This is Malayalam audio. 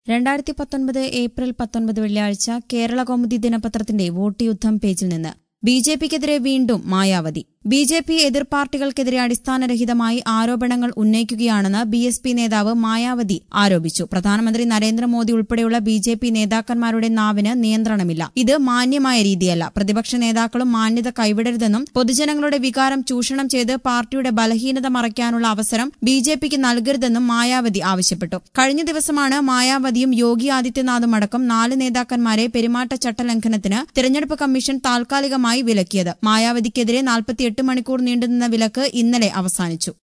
രണ്ടായിരത്തി പത്തൊൻപത് ഏപ്രിൽ പത്തൊൻപത് വെള്ളിയാഴ്ച കേരള കൗമുദി ദിനപത്രത്തിന്റെ വോട്ട് യുദ്ധം പേജിൽ നിന്ന് ബി ജെ പിക്കെതിരെ വീണ്ടും മായാവതി ബി ജെ പി എതിർ പാർട്ടികൾക്കെതിരെ അടിസ്ഥാനരഹിതമായി ആരോപണങ്ങൾ ഉന്നയിക്കുകയാണെന്ന് ബി എസ് പി നേതാവ് മായാവതി ആരോപിച്ചു പ്രധാനമന്ത്രി നരേന്ദ്രമോദി ഉൾപ്പെടെയുള്ള ബി ജെ പി നേതാക്കന്മാരുടെ നാവിന് നിയന്ത്രണമില്ല ഇത് മാന്യമായ രീതിയല്ല പ്രതിപക്ഷ നേതാക്കളും മാന്യത കൈവിടരുതെന്നും പൊതുജനങ്ങളുടെ വികാരം ചൂഷണം ചെയ്ത് പാർട്ടിയുടെ ബലഹീനത മറയ്ക്കാനുള്ള അവസരം ബി ജെ പിക്ക് നൽകരുതെന്നും മായാവതി ആവശ്യപ്പെട്ടു കഴിഞ്ഞ ദിവസമാണ് മായാവതിയും യോഗി ആദിത്യനാഥും അടക്കം നാല് നേതാക്കന്മാരെ പെരുമാറ്റച്ചട്ട ലംഘനത്തിന് തെരഞ്ഞെടുപ്പ് കമ്മീഷൻ താൽക്കാലികമായി വിലക്കിയത് മായാവതിക്കെതിരെ നാൽപ്പത്തിയെട്ട് മണിക്കൂർ നീണ്ടുനിന്ന വിലക്ക് ഇന്നലെ അവസാനിച്ചു